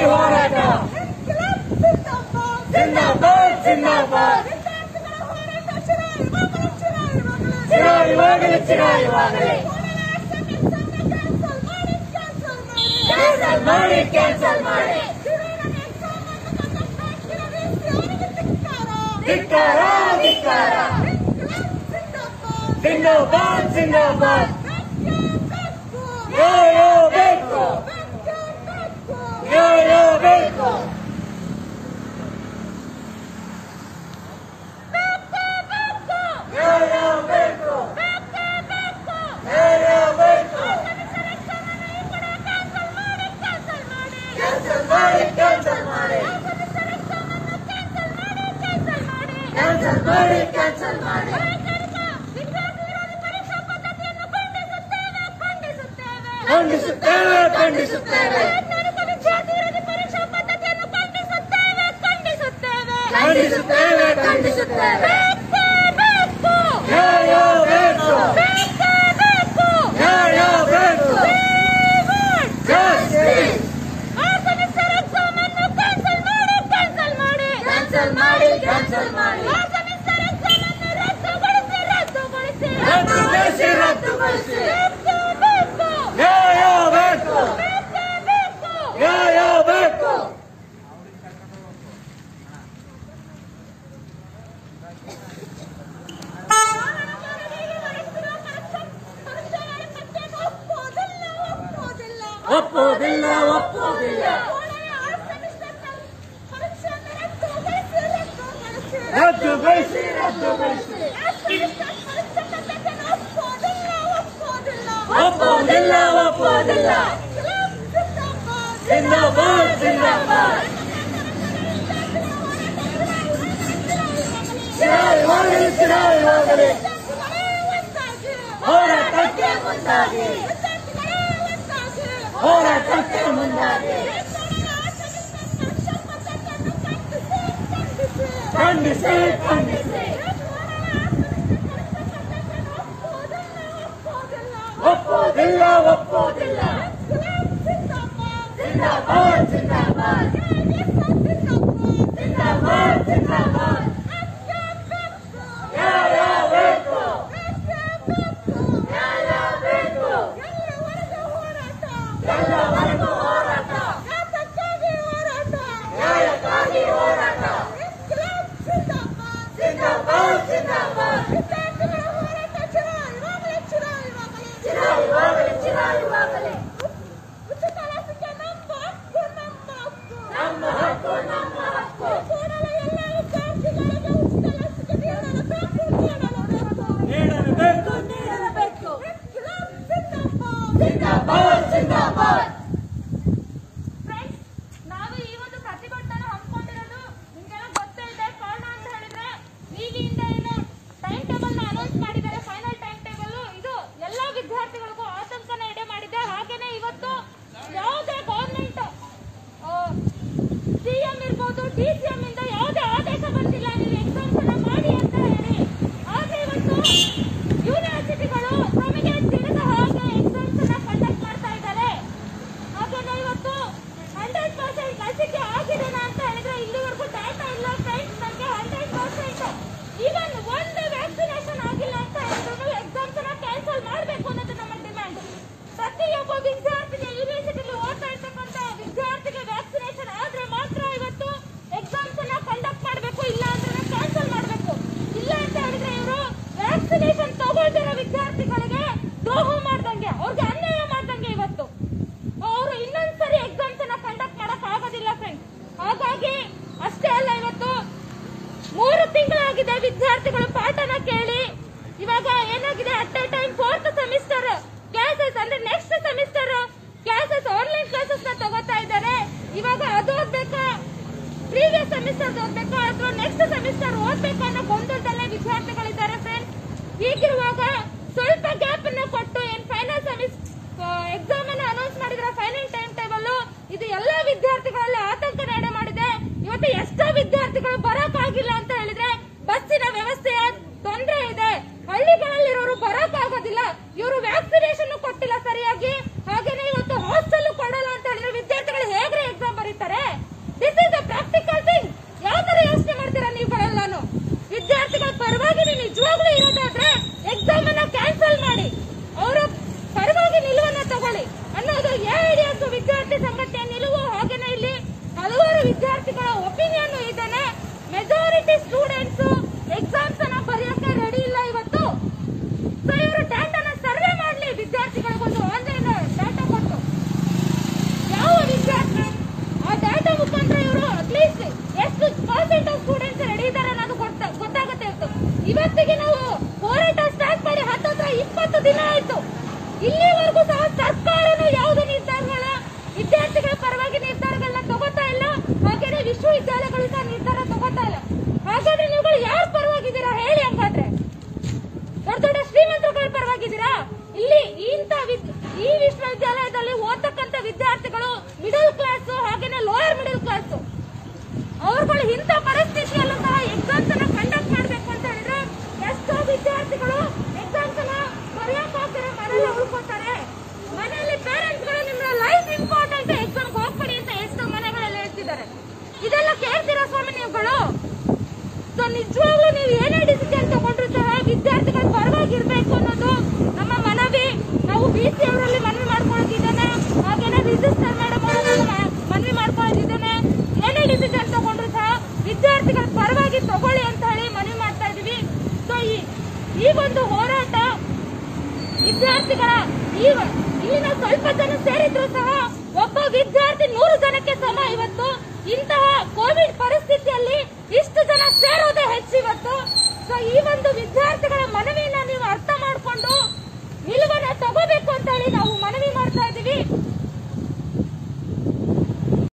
ಹೋರಾಟ ಜಿಂದಾಬಾದ್ ಜಿಂದಾಬಾದ್ ಚಿರಾಯುವಾಗಲಿ ಚಿರಾಯುವಾಗಲಿ ಕ್ಯಾನ್ಸಲ್ ಮಾಡಿ ಕ್ಯಾನ್ಸಲ್ ಮಾಡಿ ಧಿಕ್ಕಾರ ಧಿಕ್ಕಾರ ಜಿಂದಾಬಾದ್ ಜಿಂದಾಬಾದ್ ನ್ಯಾಯ ಬೇಕು ನ್ಯಾಯ ಬೇಕು ನ್ಯಾಯ ಬೇಕು ನ್ಯಾಯ ಬೇಕು ಕ್ಯಾನ್ಸಲ್ ಮಾಡಿ ಕ್ಯಾನ್ಸಲ್ ಮಾಡಿ ಕ್ಯಾನ್ಸಲ್ ಮಾಡಿ ಕ್ಯಾನ್ಸಲ್ ಮಾಡಿ ಖಂಡಿಸುತ್ತೇವೆ ಖಂಡಿಸುತ್ತೇವೆ ಖಂಡಿಸುತ್ತೇವೆ ಖಂಡಿಸುತ್ತೇವೆ ನ್ಯಾಯ ಬೇಕು ನ್ಯಾಯ ಬೇಕು ಜಸ್ಟಿಸ್ ಕ್ಯಾನ್ಸಲ್ ಮಾಡಿ ಕ್ಯಾನ್ಸಲ್ ಮಾಡಿ ರದ್ದುಗೊಳಿಸಿ ರದ್ದುಗೊಳಿಸಿ ನ್ಯಾಯ ಬೇಕು ನ್ಯಾಯ ಬೇಕು ಒಪ್ಪುವುದಿಲ್ಲ ಒಪ್ಪುವುದಿಲ್ಲ ರದ್ದುಗೊಳಿಸಿ ರದ್ದುಗೊಳಿಸಿ ಒಪ್ಪುವುದಿಲ್ಲ ಒಪ್ಪುವುದಿಲ್ಲ ಜಿಂದಾಬಾದ್ ಜಿಂದಾಬಾದ್ ಚಿರಾಯುವಾಗಲಿ ಚಿರಾಯುವಾಗಲಿ ಹೋರಾಟಕ್ಕೆ ಮುಂದಾಗಿ ಹೋರಾಟಕ್ಕೆ ಮುಂದಾಗಿ ಖಂಡಿಸಿ ಖಂಡಿಸಿ ಒಪ್ಪುವುದಿಲ್ಲ ಒಪ್ಪುವುದಿಲ್ಲ ಜಿಂದಾಬಾದ್ ಜಿಂದಾಬಾದ್ ಜಿಂದಾಬಾದ್ ಜಿಂದಾಬಾದ್ ನ್ಯಾಯ ಬೇಕು ನ್ಯಾಯ ಬೇಕು ಎಲ್ಲವರೆಗೂ ಹೋರಾಟ ನ್ಯಾಯಕ್ಕಾಗಿ ಹೋರಾಟ ಜಿಂದಾಬಾದ್ ಜಿಂದಾಬಾದ್ ಚಿರಾಯುವಾಗಲಿ ಚಿರಾಯುವಾಗಲಿ ನಮ್ಮ ಹಕ್ಕು ನಮ್ಮ ಹಕ್ಕು ನೀಡಲೇಬೇಕು ನೀಡಲೇಬೇಕು ಜಿಂದಾಬಾದ್ ಜಿಂದಾಬಾದ್ ಫ್ರೆಂಡ್ಸ್ ನಾವು ಈ ಒಂದು ಪ್ರತಿಭಟನೆ ಹಮ್ಮಿಕೊಂಡಿರೋದು ನಿಮ್ಗೆಲ್ಲ ಗೊತ್ತೇ ಇದೆ ಕಾರಣ ಅಂತ ಹೇಳಿದ್ರೆ ಈಗಿಂದ ಏನು ಟೈಮ್ ಟೇಬಲ್ ನ ಅನೌನ್ಸ್ ಮಾಡಿದ್ದಾರೆ ಫೈನಲ್ ಟೈಮ್ ಟೇಬಲ್ ಇದು ಎಲ್ಲಾ ವಿದ್ಯಾರ್ಥಿಗಳಿಗೂ ಆತಂಕನ ಎಡೆ ಮಾಡಿದೆ ಹಾಗೇನೆ ಇವತ್ತು ಯಾವುದೇ ಗವರ್ಮೆಂಟ್ ಸಿಎಂ ಇರ್ಬೋದು ಡಿಸಿಎಂ ಇಂದ ಯಾವುದೇ ಆದೇಶ ಬಂದಿಲ್ಲ ನೀವು ಎಕ್ಸಾಮ್ಸ್ ಅನ್ನ ಮಾಡಿ ಅಂತ ಹೇಳಿ ಆದ್ರೆ ಇವತ್ತು ಯೂನಿವರ್ಸಿಟಿಗಳು ನಮಗೆ ತಿಳಿದ ಹಾಗೆ ಎಕ್ಸಾಮ್ಸ್ ಅನ್ನ ಕಂಡಕ್ಟ್ ಮಾಡ್ತಾ ಇದ್ದಾರೆ ಹಾಗೇನೆ ಇವತ್ತು ಹಂಡ್ರೆಡ್ ಪರ್ಸೆಂಟ್ ಲಸಿಕೆ ಆಗಿದೆನಾ ಅಂತ ಹೇಳಿದ್ರೆ ಇಲ್ಲಿವರೆಗೂ ಡಾಟಾ ಇಲ್ಲ ಫ್ರೆಂಡ್ಸ್ ನನಗೆ ಹಂಡ್ರೆಡ್ ಪರ್ಸೆಂಟ್ ಈವನ್ ಒಂದು ವ್ಯಾಕ್ಸಿನೇಷನ್ ಆಗಿಲ್ಲ ಅಂತ ಹೇಳಿದ್ರು ಎಕ್ಸಾಮ್ಸ್ ಅನ್ನ ಕ್ಯಾನ್ಸಲ್ ಮಾಡಬೇಕು ಅನ್ನೋದು ನಮ್ಮ ಡಿಮ್ಯಾಂಡ್ ಪ್ರತಿಯೊಬ್ಬ ವಿದ್ಯಾರ್ಥಿಗೆ ಯೂನಿವರ್ಸಿಟಿಲಿ ಓದ್ತಾ ಇರ್ತಕ್ಕಂಥ ವಿದ್ಯಾರ್ಥಿಗೆ ವ್ಯಾಕ್ಸಿನೇಷನ್ ಆದ್ರೆ ಮಾತ್ರ ಇವತ್ತು ಎಕ್ಸಾಮ್ಸ್ ಅನ್ನ ಕಂಡಕ್ಟ್ ಮಾಡಬೇಕು ಇಲ್ಲ ಅಂದ್ರೆ ಕ್ಯಾನ್ಸಲ್ ಮಾಡಬೇಕು ಇಲ್ಲ ಅಂತ ಹೇಳಿದ್ರೆ ಇವರು ವ್ಯಾಕ್ಸಿನೇಷನ್ ತಗೊಳ್ದಿರೋ ವಿದ್ಯಾರ್ಥಿಗಳಿಗೆ ದ್ರೋಹ ಮಾಡ್ದಂಗೆ ಅವ್ರಿಗೆ ಅನ್ಯಾಯ ಮಾಡ್ದಂಗೆ ಇವತ್ತು ಅವರು ಇನ್ನೊಂದ್ಸರಿ ಎಕ್ಸಾಮ್ಸ್ ಅನ್ನ ಕಂಡಕ್ಟ್ ಮಾಡಕ್ ಆಗೋದಿಲ್ಲ ಫ್ರೆಂಡ್ ಹಾಗಾಗಿ ಅಷ್ಟೇ ಅಲ್ಲ ಇವತ್ತು ಮೂರು ತಿಂಗಳಾಗಿದೆ ವಿದ್ಯಾರ್ಥಿಗಳು ಪಾಠನ ಕೇಳಿ ಇವಾಗ ಏನಾಗಿದೆ at a time fourth semester classes ಅಂದ್ರೆ next semester classes online classes ನ ತಗೋತಾ ಇದ್ದಾರೆ ಇವಾಗ ಅದು ಓದ್ಬೇಕಾ ಪ್ರೀವಿಯಸ್ ಸೆಮಿಸ್ಟರ್ ಓದ್ಬೇಕಾ ಅಥವಾ ನೆಕ್ಸ್ಟ್ ಸೆಮಿಸ್ಟರ್ ಓದ್ಬೇಕಾ ಅನ್ನೋ ಗೊಂದಲದಲ್ಲೇ ವಿದ್ಯಾರ್ಥಿಗಳಿದ್ದಾರೆ ಫ್ರೆಂಡ್ಸ್ ಹೀಗಿರುವಾಗ ಸ್ವಲ್ಪ ಗ್ಯಾಪ್ ಅನ್ನು ಕೊಟ್ಟು ಏನ್ ಫೈನಲ್ ಸೆಮಿಸ್ಟರ್ ಎಕ್ಸಾಮ್ ಅನ್ನು ಅನೌನ್ಸ್ ಮಾಡಿದ್ರ ಫೈನಲ್ ಟೈಮ್ ಟೇಬಲ್ ಇದು ಎಲ್ಲಾ ವಿದ್ಯಾರ್ಥಿಗಳಲ್ಲಿ ಆತಂಕ ನಡೆ ಮಾಡಿದೆ ಇವತ್ತು ಎಷ್ಟೋ ವಿದ್ಯಾರ್ಥಿಗಳು ಬರಕ್ಕಾಗಿಲ್ಲ ಅಂತ ಹೇಳಿದ್ರೆ ಬಸ್ಸಿನ ವ್ಯವಸ್ಥೆಯ ತೊಂದರೆ ಇದೆ ಹಳ್ಳಿಗಳಲ್ಲಿರೋರು ಬರಕ್ ಆಗೋದಿಲ್ಲ ಇವರು ವ್ಯಾಕ್ಸಿನೇಷನ್ ಕೊಟ್ಟಿಲ್ಲ ಸರಿಯಾಗಿ ಹಾಗೇನೆ ಇವತ್ತು ಹಾಸ್ಟೆಲ್ ಕೊಡಲ್ಲ ಅಂತ ಹೇಳಿದ್ರೆ ವಿದ್ಯಾರ್ಥಿಗಳು ಹೇಗ್ರೆ ಎಕ್ಸಾಮ್ ಬರೀತಾರೆ ಸ್ವಾಮಿ ನಿಜವಾಗ್ಲೂ ಇರೋದಾದ್ರೆ ಎಕ್ಸಾಮ್ ಅನ್ನ ಕ್ಯಾನ್ಸಲ್ ಮಾಡಿ ಅವರ ಪರವಾಗಿ ನಿಲುವನ್ನ ತಗೊಳ್ಳಿ ಅನ್ನೋದು ಎಐಡಿಎಸ್ ವಿದ್ಯಾರ್ಥಿ ಸಂಘಟನೆಯ ನಿಲುವು ಹಾಗೇನೆ ಇಲ್ಲಿ ಹಲವಾರು ವಿದ್ಯಾರ್ಥಿಗಳ ಒಪಿನಿಯನ್ ಇದ್ದಾನೆ ಮೆಜಾರಿಟಿ ಸ್ಟೂಡೆಂಟ್ಸ್ ಎಕ್ಸಾಮ್ಸ್ ಅನ್ನ ಬರೆಯೋಕೆ ರೆಡಿ ಇಲ್ಲ ಇವತ್ತು ಸೊ ಇವರು ಡಾಟಾನ ಸರ್ವೆ ಮಾಡ್ಲಿ ವಿದ್ಯಾರ್ಥಿಗಳಿಗೊಂದು ಆನ್ಲೈನ್ ಡಾಟಾ ಕೊಟ್ಟು ಯಾವ ವಿದ್ಯಾರ್ಥಿ ಆ ಡಾಟಾ ಮುಖಾಂತರ ಇವರು ಅಟ್ಲೀಸ್ಟ್ ಎಷ್ಟು ಪರ್ಸೆಂಟ್ ಆಫ್ ಸ್ಟೂಡೆಂಟ್ಸ್ ರೆಡಿ ಇದ್ದಾರೆ ಅನ್ನೋದು ಗೊತ್ತ- ಗೊತ್ತಾಗುತ್ತೆ ಇತ್ತು ಇವತ್ತಿಗೆ ನಾವು ಹೋರಾಟ ಸ್ಟಾರ್ಟ್ ಮಾಡಿ ಹತ್ತತ್ರ ಇಪ್ಪತ್ತು ದಿನ ಆಯ್ತು ಇಲ್ಲಿವರೆಗೂ ಸಹ ಸರ್ಕಾರನು ಯಾವುದೇ ನಿರ್ಧಾರಗಳ ವಿದ್ಯಾರ್ಥಿಗಳ ಪರವಾಗಿ ನಿರ್ಧಾರಗಳನ್ನ ತಗೋತಾ ಇಲ್ಲ ಹಾಗೇನೆ ವಿಶ್ವವಿದ್ಯಾಲಯಗಳು ಸಹ ನಿರ್ಧಾರ ತಗೋತಾ ಇಲ್ಲ ಹಾಗಾದ್ರೆ ನೀವುಗಳು ಯಾರ ಪರವಾಗಿದ್ದೀರಾ ಹೇಳಿ ಹಂಗಾದ್ರೆ ದೊಡ್ಡ ದೊಡ್ಡ ಶ್ರೀಮಂತರುಗಳ ಪರವಾಗಿದ್ದೀರಾ ಇಲ್ಲಿ ಇಂಥ ವಿದ್- ಈ ವಿಶ್ವವಿದ್ಯಾಲಯದಲ್ಲಿ ಓದ್ತಕ್ಕಂತ ವಿದ್ಯಾರ್ಥಿಗಳು ಮಿಡಲ್ ಕ್ಲಾಸ್ ಹಾಗೇನೆ ಲೋಯರ್ ಮಿಡಲ್ ಕ್ಲಾಸ್ ಅವ್ರುಗಳು ಇಂಥ ಪರಿಸ್ಥಿತಿಯಲ್ಲೂ ಸಹ ಎಕ್ಸಾಮ್ಸ್ ಅನ್ನ ಕಂಡಕ್ಟ್ ಮಾಡ್ಬೇಕು ಅಂತ ಹೇಳಿದ್ರೆ ಎಷ್ಟೋ ವಿದ್ಯಾರ್ಥಿಗಳು ಎಕ್ಸಾಮ್ಸ್ ಅನ್ನ ಬರೆಯಕ್ ಹೋಗ್ತಾರೆ ಮನೇಲಿ ಉಳ್ಕೋತಾರೆ ಮನೆಯಲ್ಲಿ ಪೇರೆಂಟ್ಸ್ ಗಳು ನಿಮ್ಮ ಲೈಫ್ ಇಂಪಾರ್ಟೆಂಟ್ ಎಕ್ಸಾಮ್ ಹೋಗ್ಬೇಡಿ ಅಂತ ಎಷ್ಟೋ ಮನೆಗಳಲ್ಲಿ ಹೇಳ್ತಿದ್ದಾರೆ ಇದೆಲ್ಲ ಕೇಳ್ತೀರಾ ಸ್ವಾಮಿ ನೀವುಗಳು ಸೊ ನಿಜವಾಗ್ಲೂ ನೀವು ಏನೇ ಡಿಸಿಷನ್ ತಗೊಂಡ್ರು ಸಹ ವಿದ್ಯಾರ್ಥಿಗಳ ಪರವಾಗಿರ್ಬೇಕು ಅನ್ನೋದು ನಮ್ಮ ಮನವಿ ನಾವು ಬಿ ಸಿ ಅವರಲ್ಲಿ ಮನವಿ ಮಾಡ್ಕೊಳ್ಳೋದಿದ್ದೇನೆ ಹಾಗೇನೆ ರಿಜಿಸ್ಟರ್ ಮೇಡಮ್ ಅವರಲ್ಲಿ ಮ- ಮನವಿ ಮಾಡ್ಕೊಳ್ಳೋದಿದ್ದೇನೆ ಏನೇ ಡಿಸಿಷನ್ ತಗೊಂಡ್ರು ಸಹ ವಿದ್ಯಾರ್ಥಿಗಳ ಪರವಾಗಿ ತಗೊಳ್ಳಿ ಅಂತ ಹೇಳಿ ಮನವಿ ಮಾಡ್ತಾ ಇದೀವಿ ಸೊ ಈ ಈ ಒಂದು ಹೋರಾಟ ವಿದ್ಯಾರ್ಥಿಗಳ ಈ ಇಲ್ಲಿನ ಸ್ವಲ್ಪ ಜನ ಸೇರಿದ್ರು ಸಹ ಒಬ್ಬ ವಿದ್ಯಾರ್ಥಿ ನೂರು ಜನಕ್ಕೆ ಸಮ ಇವತ್ತು ಇಂತಹ ಕೋವಿಡ್ ಪರಿಸ್ಥಿತಿಯಲ್ಲಿ ಇಷ್ಟು ಜನ ಸೇರೋದೇ ಹೆಚ್ಚು ಇವತ್ತು ಸೊ ಈ ಒಂದು ವಿದ್ಯಾರ್ಥಿಗಳ ಮನವಿ